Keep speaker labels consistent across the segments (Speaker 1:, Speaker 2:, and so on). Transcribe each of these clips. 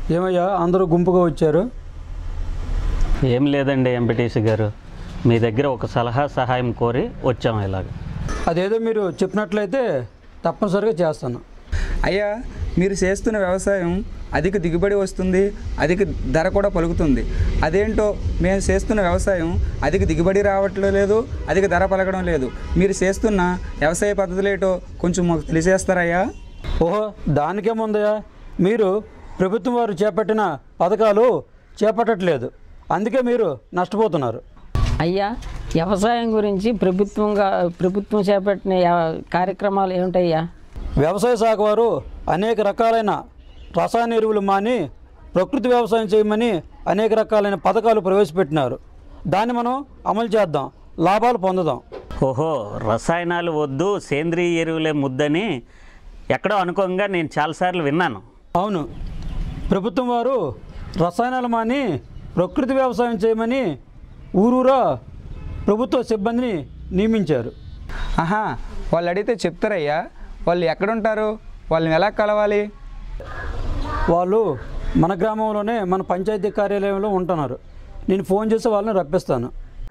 Speaker 1: ఏమయ్యా అందరూ గుంపుగా వచ్చారు
Speaker 2: ఏం లేదండి ఎంపీటీసీ గారు మీ దగ్గర ఒక సలహా సహాయం కోరి వచ్చాము ఇలాగ
Speaker 1: అదేదో మీరు చెప్పినట్లయితే తప్పనిసరిగా చేస్తాను
Speaker 3: అయ్యా మీరు చేస్తున్న వ్యవసాయం అధిక దిగుబడి వస్తుంది అధిక ధర కూడా పలుకుతుంది అదేంటో మేము చేస్తున్న వ్యవసాయం అధిక దిగుబడి రావట్లేదు లేదు అధిక ధర పలకడం లేదు మీరు చేస్తున్న వ్యవసాయ పద్ధతులు ఏంటో కొంచెం మాకు తెలియజేస్తారయ్యా
Speaker 1: ఓహో దానికేముందయ్యా మీరు ప్రభుత్వం వారు చేపట్టిన పథకాలు చేపట్టట్లేదు అందుకే మీరు నష్టపోతున్నారు
Speaker 4: అయ్యా వ్యవసాయం గురించి ప్రభుత్వంగా ప్రభుత్వం చేపట్టిన యా- కార్యక్రమాలు ఏమిటయ్యా
Speaker 1: వ్యవసాయ శాఖ వారు అనేక రకాలైన రసాయన ఎరువులు మాని ప్రకృతి వ్యవసాయం చేయమని అనేక రకాలైన పథకాలు ప్రవేశపెట్టినారు దాన్ని మనం అమలు చేద్దాం లాభాలు పొందుదాం
Speaker 2: ఓహో రసాయనాలు వద్దు సేంద్రియ ఎరువులే ముద్దని ఎక్కడో అనుకోగా నేను చాలాసార్లు విన్నాను
Speaker 1: అవును ప్రభుత్వం వారు రసాయనాలు మాని ప్రకృతి వ్యవసాయం చేయమని ఊరూరా ప్రభుత్వ సిబ్బందిని నియమించారు
Speaker 3: ఆహా వాళ్ళు అడిగితే చెప్తారయ్యా వాళ్ళు ఎక్కడుంటారు వాళ్ళని ఎలా కలవాలి
Speaker 1: వాళ్ళు మన గ్రామంలోనే మన పంచాయతీ కార్యాలయంలో ఉంటున్నారు నేను ఫోన్ చేసి వాళ్ళని రప్పిస్తాను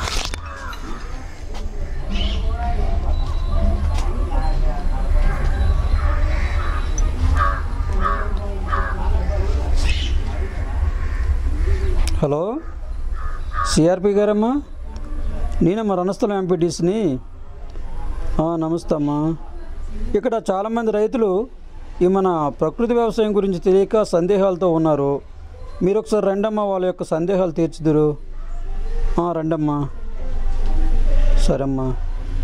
Speaker 1: హలో సిఆర్పి గారమ్మా నేనమ్మా రణస్థలం ఎంపీటీస్ని నమస్తే అమ్మా ఇక్కడ చాలామంది రైతులు ఈ మన ప్రకృతి వ్యవసాయం గురించి తెలియక సందేహాలతో ఉన్నారు మీరు ఒకసారి రండమ్మా వాళ్ళ యొక్క సందేహాలు తీర్చుదురు ఆ, రండమ్మా సరేమ్మా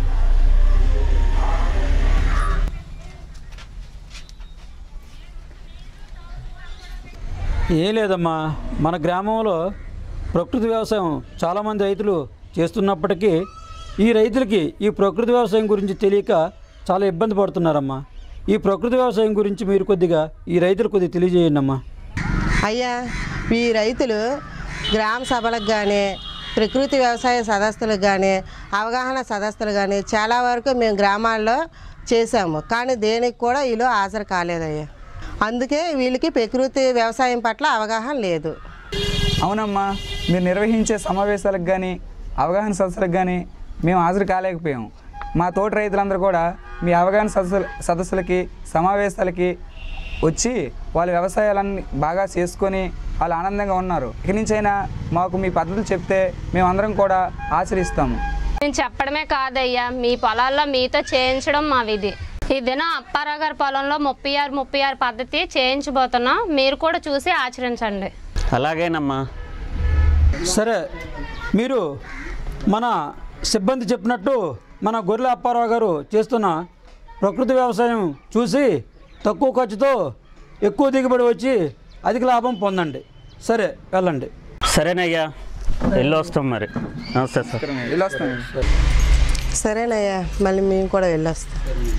Speaker 1: ఏం లేదమ్మా మన గ్రామంలో ప్రకృతి వ్యవసాయం చాలామంది రైతులు చేస్తున్నప్పటికీ ఈ రైతులకి ఈ ప్రకృతి వ్యవసాయం గురించి తెలియక చాలా ఇబ్బంది పడుతున్నారమ్మా ఈ ప్రకృతి వ్యవసాయం గురించి మీరు కొద్దిగా ఈ రైతులు కొద్దిగా తెలియజేయండి అమ్మా
Speaker 5: అయ్యా ఈ రైతులు గ్రామ సభలకు కానీ ప్రకృతి వ్యవసాయ సదస్సులకు కానీ అవగాహన సదస్సులు కానీ చాలా వరకు మేము గ్రామాల్లో చేశాము కానీ దేనికి కూడా వీళ్ళు హాజరు కాలేదయ్యా అందుకే వీళ్ళకి ప్రకృతి వ్యవసాయం పట్ల అవగాహన లేదు
Speaker 3: అవునమ్మా మీరు నిర్వహించే సమావేశాలకు కానీ అవగాహన సదస్సులకు కానీ మేము హాజరు కాలేకపోయాం మా తోటి రైతులందరూ కూడా మీ అవగాహన సదస్సు సదస్సులకి సమావేశాలకి వచ్చి వాళ్ళ వ్యవసాయాలన్నీ బాగా చేసుకొని వాళ్ళు ఆనందంగా ఉన్నారు ఇక నుంచైనా మాకు మీ పద్ధతులు చెప్తే మేమందరం కూడా ఆచరిస్తాము
Speaker 6: నేను చెప్పడమే కాదయ్యా మీ పొలాల్లో మీతో చేయించడం మా విధి ఈ దినం అప్పారావు గారి పొలంలో ముప్పై ఆరు ముప్పై ఆరు పద్ధతి చేయించబోతున్నాం మీరు కూడా చూసి ఆచరించండి
Speaker 2: అలాగేనమ్మా
Speaker 1: సరే మీరు మన సిబ్బంది చెప్పినట్టు మన గొర్రెల అప్పారావు గారు చేస్తున్న ప్రకృతి వ్యవసాయం చూసి తక్కువ ఖర్చుతో ఎక్కువ దిగుబడి వచ్చి అధిక లాభం పొందండి సరే వెళ్ళండి
Speaker 2: సరేనయ్యా వెళ్ళొస్తాం మరి నమస్తే సార్
Speaker 3: వెళ్ళొస్తాము
Speaker 5: సరేనయ్యా మళ్ళీ మేము కూడా వెళ్ళొస్తాం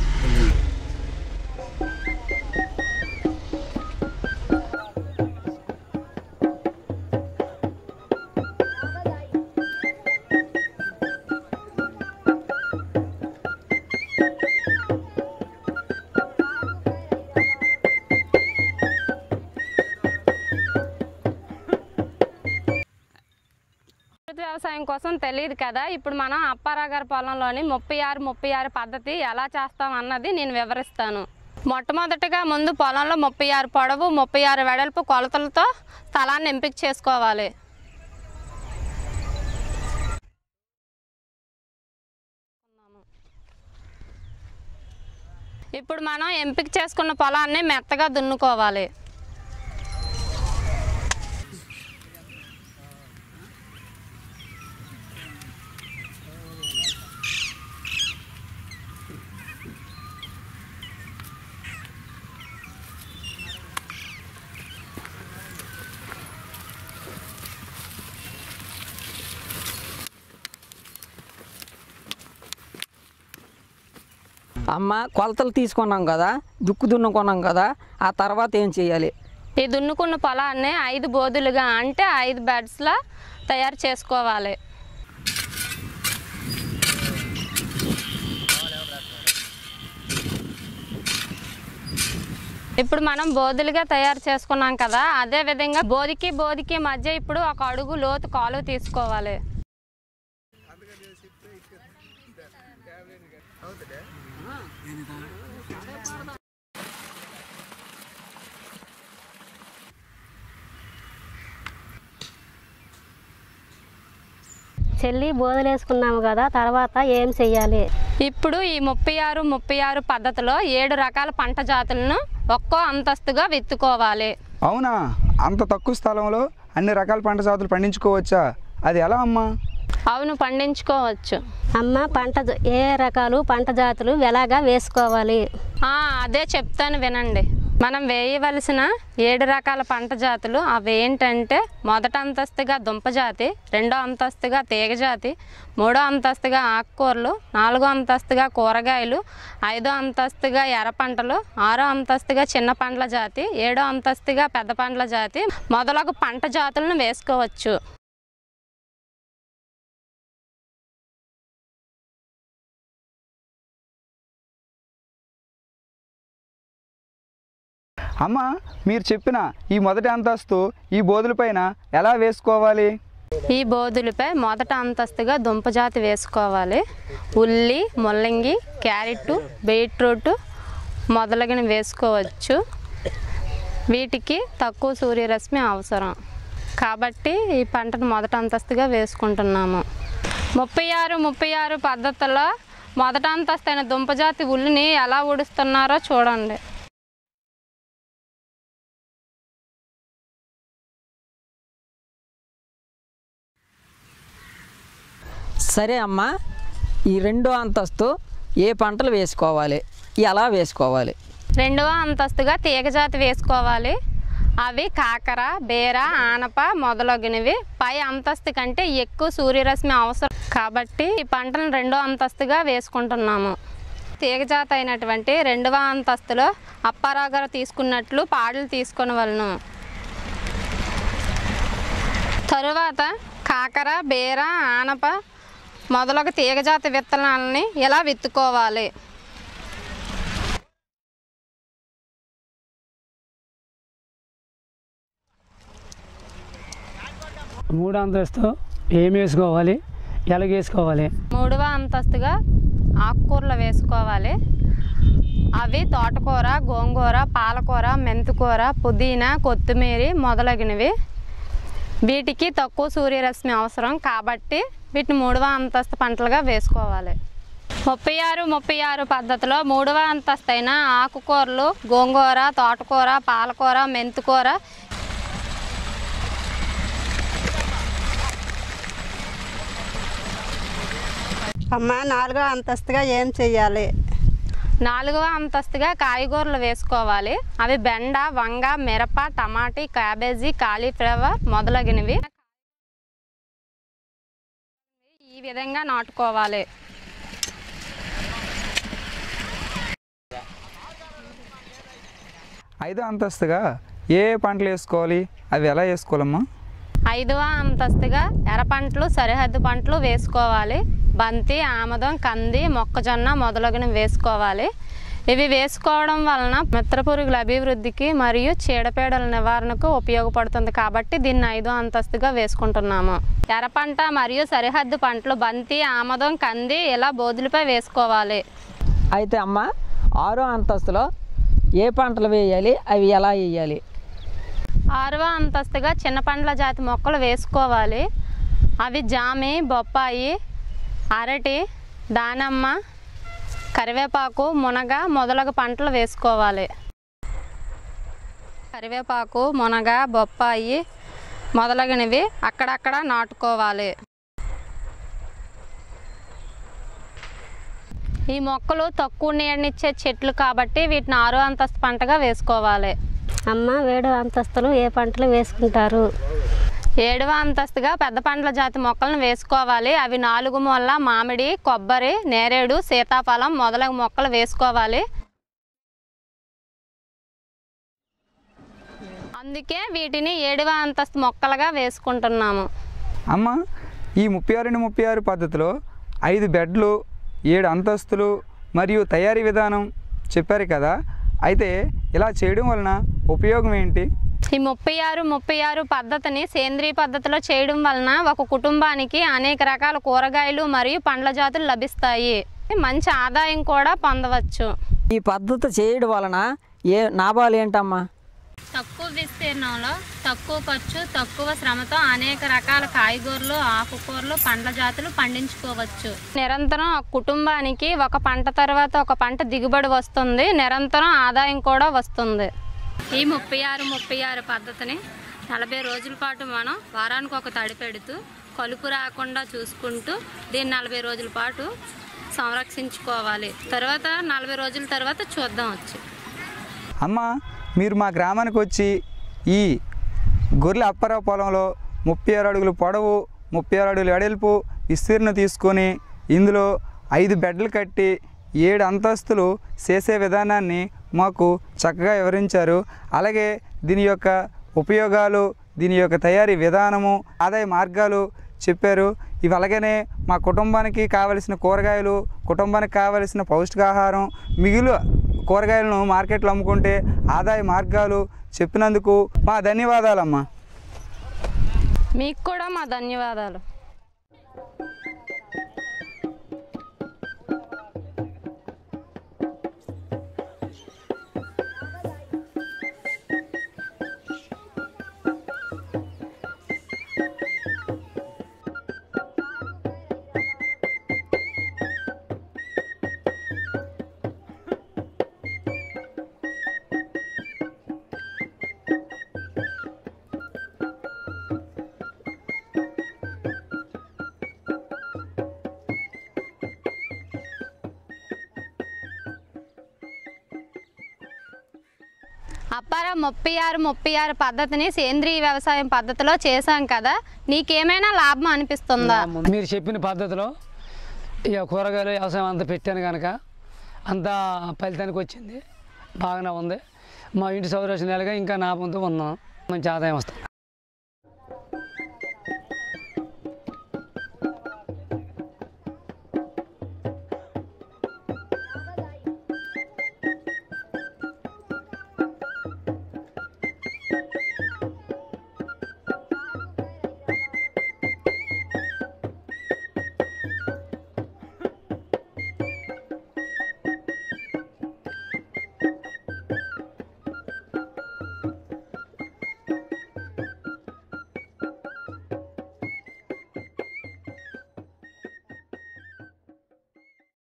Speaker 6: ప్రకృతి వ్యవసాయం కోసం తెలియదు కదా ఇప్పుడు మనం అప్పారావు గారి పొలంలోని ముప్పై ఆరు ముప్పై ఆరు పద్ధతి ఎలా చేస్తాం అన్నది నేను వివరిస్తాను మొట్టమొదటిగా ముందు పొలంలో ముప్పై ఆరు పొడవు ముప్పై ఆరు వెడల్పు కొలతలతో స్థలాన్ని ఎంపిక చేసుకోవాలి ఇప్పుడు మనం ఎంపిక చేసుకున్న పొలాన్ని మెత్తగా దున్నుకోవాలి
Speaker 4: అమ్మ కొలతలు తీసుకున్నాం కదా దుక్కు దున్నుకున్నాం కదా ఆ తర్వాత ఏం చేయాలి
Speaker 6: ఈ దున్నుకున్న పొలాన్ని ఐదు బోధులుగా అంటే ఐదు బెడ్స్లా తయారు చేసుకోవాలి ఇప్పుడు మనం బోధులుగా తయారు చేసుకున్నాం కదా అదే విధంగా బోధికి బోధికి మధ్య ఇప్పుడు ఒక అడుగు లోతు కాలువ తీసుకోవాలి
Speaker 7: చెల్లి బోధలు వేసుకున్నాము కదా తర్వాత ఏం చెయ్యాలి
Speaker 6: ఇప్పుడు ఈ ముప్పై ఆరు ముప్పై ఆరు పద్ధతిలో ఏడు రకాల పంట జాతులను ఒక్కో అంతస్తుగా విత్తుకోవాలి
Speaker 3: అవునా అంత తక్కువ స్థలంలో అన్ని రకాల పంట జాతులు పండించుకోవచ్చా అది ఎలా అమ్మా
Speaker 6: అవును పండించుకోవచ్చు
Speaker 7: అమ్మ పంట జ- ఏ రకాలు పంట జాతులు ఎలాగా వేసుకోవాలి
Speaker 6: ఆ, అదే చెప్తాను వినండి మనం వేయవలసిన ఏడు రకాల పంట జాతులు అవి ఏంటంటే మొదట అంతస్తుగా దుంప జాతి రెండో అంతస్తుగా తీగ జాతి మూడో అంతస్తుగా ఆకుకూరలు నాలుగో అంతస్తుగా కూరగాయలు ఐదో అంతస్తుగా ఎర్ర పంటలు ఆరో అంతస్తుగా చిన్న పండ్ల జాతి ఏడో అంతస్తుగా పెద్ద పండ్ల జాతి మొదలగు పంట జాతులను వేసుకోవచ్చు
Speaker 3: అమ్మ మీరు చెప్పిన ఈ మొదటి అంతస్తు ఈ బోధులపైన ఎలా వేసుకోవాలి
Speaker 6: ఈ బోధులపై మొదట అంతస్తుగా దుంప జాతి వేసుకోవాలి ఉల్లి ముల్లంగి క్యారెట్ బీట్రూట్ మొదలగినవి వేసుకోవచ్చు వీటికి తక్కువ సూర్యరశ్మి అవసరం కాబట్టి ఈ పంటను మొదట అంతస్తుగా వేసుకుంటున్నాము ముప్పై ఆరు ముప్పై ఆరు పద్ధతుల్లో మొదట అంతస్తైన దుంపజాతి ఉల్లిని ఎలా ఉడుస్తున్నారో చూడండి
Speaker 4: సరే అమ్మా ఈ రెండో అంతస్తు ఏ పంటలు వేసుకోవాలి ఎలా వేసుకోవాలి
Speaker 6: రెండవ అంతస్తుగా తీగజాతి వేసుకోవాలి అవి కాకర బేర ఆనప మొదలగునవి పై అంతస్తు కంటే ఎక్కువ సూర్యరశ్మి అవసరం కాబట్టి ఈ పంటను రెండో అంతస్తుగా వేసుకుంటున్నాము తీగజాతి అయినటువంటి రెండవ అంతస్తులో అప్పారాగారు తీసుకున్నట్లు పాడలు తీసుకొనవలను తరువాత కాకర బేర ఆనప మొదలగు తీగజాతి విత్తనాలని ఇలా విత్తుకోవాలి
Speaker 8: మూడో అంతస్తు ఏం వేసుకోవాలి ఎలాగ వేసుకోవాలి
Speaker 6: మూడవ అంతస్తుగా ఆకుకూరలు వేసుకోవాలి అవి తోటకూర గోంగూర పాలకూర మెంతికూర పుదీనా కొత్తిమీర మొదలగినవి వీటికి తక్కువ సూర్యరశ్మి అవసరం కాబట్టి వీటిని మూడవ అంతస్తు పంటలుగా వేసుకోవాలి ముప్పై ఆరు ముప్పై ఆరు పద్ధతిలో మూడవ అంతస్తైన ఆకుకూరలు గోంగూర తోటకూర పాలకూర మెంతికూర
Speaker 9: అమ్మ నాలుగో అంతస్తుగా ఏం చెయ్యాలి
Speaker 6: నాలుగవ అంతస్తుగా కాయగూరలు వేసుకోవాలి అవి బెండ వంగ మిరప టమాటీ క్యాబేజీ కాలీఫ్లవర్ మొదలగినవి ఈ విధంగా నాటుకోవాలి
Speaker 3: ఐదో అంతస్తుగా ఏ ఏ పంటలు వేసుకోవాలి అవి ఎలా వేసుకోవాలమ్మా
Speaker 6: ఐదవ అంతస్తుగా ఎర్ర పంటలు సరిహద్దు పంటలు వేసుకోవాలి బంతి ఆమదం కంది మొక్కజొన్న మొదలగునవి వేసుకోవాలి ఇవి వేసుకోవడం వలన మిత్ర పురుగుల అభివృద్ధికి మరియు చీడపీడల నివారణకు ఉపయోగపడుతుంది కాబట్టి దీన్ని ఐదో అంతస్తుగా వేసుకుంటున్నాము ఎర్ర పంట మరియు సరిహద్దు పంటలు బంతి ఆమదం కంది ఇలా బోధులపై వేసుకోవాలి
Speaker 4: అయితే అమ్మ ఆరో అంతస్తులో ఏ పంటలు వేయాలి అవి ఎలా వేయాలి
Speaker 6: ఆరవ అంతస్తుగా చిన్న పండ్ల జాతి మొక్కలు వేసుకోవాలి అవి జామి బొప్పాయి అరటి దానమ్మ కరివేపాకు మునగ మొదలగు పంటలు వేసుకోవాలి కరివేపాకు మునగ బొప్పాయి మొదలగునవి అక్కడక్కడ నాటుకోవాలి ఈ మొక్కలు తక్కువ నీడనిచ్చే చెట్లు కాబట్టి వీటిని ఆరో అంతస్తు పంటగా వేసుకోవాలి
Speaker 7: అమ్మ వేడు అంతస్తులు ఏ పంటలు వేసుకుంటారు
Speaker 6: ఏడవ అంతస్తుగా పెద్ద పండ్ల జాతి మొక్కలను వేసుకోవాలి అవి నాలుగు మొల్ల మామిడి కొబ్బరి నేరేడు సీతాఫలం మొదలగు మొక్కలు వేసుకోవాలి అందుకే వీటిని ఏడవ అంతస్తు మొక్కలుగా వేసుకుంటున్నాము
Speaker 3: అమ్మ ఈ ముప్పై ఆరు ముప్పై ఆరు పద్ధతిలో ఐదు బెడ్లు ఏడు అంతస్తులు మరియు తయారీ విధానం చెప్పారు కదా అయితే ఇలా చేయడం వలన ఉపయోగం ఏంటి
Speaker 6: ఈ ముప్పై ఆరు ముప్పై ఆరు పద్ధతిని సేంద్రియ పద్ధతిలో చేయడం వలన ఒక కుటుంబానికి అనేక రకాల కూరగాయలు మరియు పండ్ల జాతులు లభిస్తాయి మంచి ఆదాయం కూడా పొందవచ్చు
Speaker 4: ఈ పద్ధతి చేయడం వలన ఏ లాభాలు ఏంటమ్మా
Speaker 6: తక్కువ విస్తీర్ణంలో తక్కువ ఖర్చు తక్కువ శ్రమతో అనేక రకాల కాయగూరలు ఆకుకూరలు పండ్ల జాతులు పండించుకోవచ్చు నిరంతరం ఒక కుటుంబానికి ఒక పంట తర్వాత ఒక పంట దిగుబడి వస్తుంది నిరంతరం ఆదాయం కూడా వస్తుంది ఈ ముప్పై ఆరు ముప్పై ఆరు పద్ధతిని నలభై రోజుల పాటు మనం వారానికి ఒక తడి పెడుతూ కలుపు రాకుండా చూసుకుంటూ దీన్ని నలభై రోజుల పాటు సంరక్షించుకోవాలి తర్వాత నలభై రోజుల తర్వాత చూద్దాం వచ్చి
Speaker 3: అమ్మ మీరు మా గ్రామానికి వచ్చి ఈ గొర్రెల అప్పారావు పొలంలో ముప్పై ఆరు అడుగులు పొడవు ముప్పై ఆరు అడుగులు వెడల్పు విస్తీర్ణం తీసుకొని ఇందులో ఐదు బెడ్లు కట్టి ఏడు అంతస్తులు చేసే విధానాన్ని మాకు చక్కగా వివరించారు అలాగే దీని యొక్క ఉపయోగాలు దీని యొక్క తయారీ విధానము ఆదాయ మార్గాలు చెప్పారు ఇవి అలాగనే మా కుటుంబానికి కావలసిన కూరగాయలు కుటుంబానికి కావలసిన పౌష్టికాహారం మిగులు కూరగాయలను మార్కెట్లో అమ్ముకుంటే ఆదాయ మార్గాలు చెప్పినందుకు మా ధన్యవాదాలమ్మా
Speaker 6: మీకు కూడా మా ధన్యవాదాలు అప్పార ముప్పై ఆరు ముప్పై ఆరు పద్ధతిని సేంద్రియ వ్యవసాయం పద్ధతిలో చేశాం కదా నీకేమైనా లాభం అనిపిస్తుందా
Speaker 8: మీరు చెప్పిన పద్ధతిలో ఇక కూరగాయలు వ్యవసాయం అంతా పెట్టాను కనుక అంతా ఫలితానికి వచ్చింది బాగానే ఉంది మా ఇంటి సౌరక్షణ నెలగా ఇంకా నా పొందు ఉన్నాం మంచి ఆదాయం వస్తుంది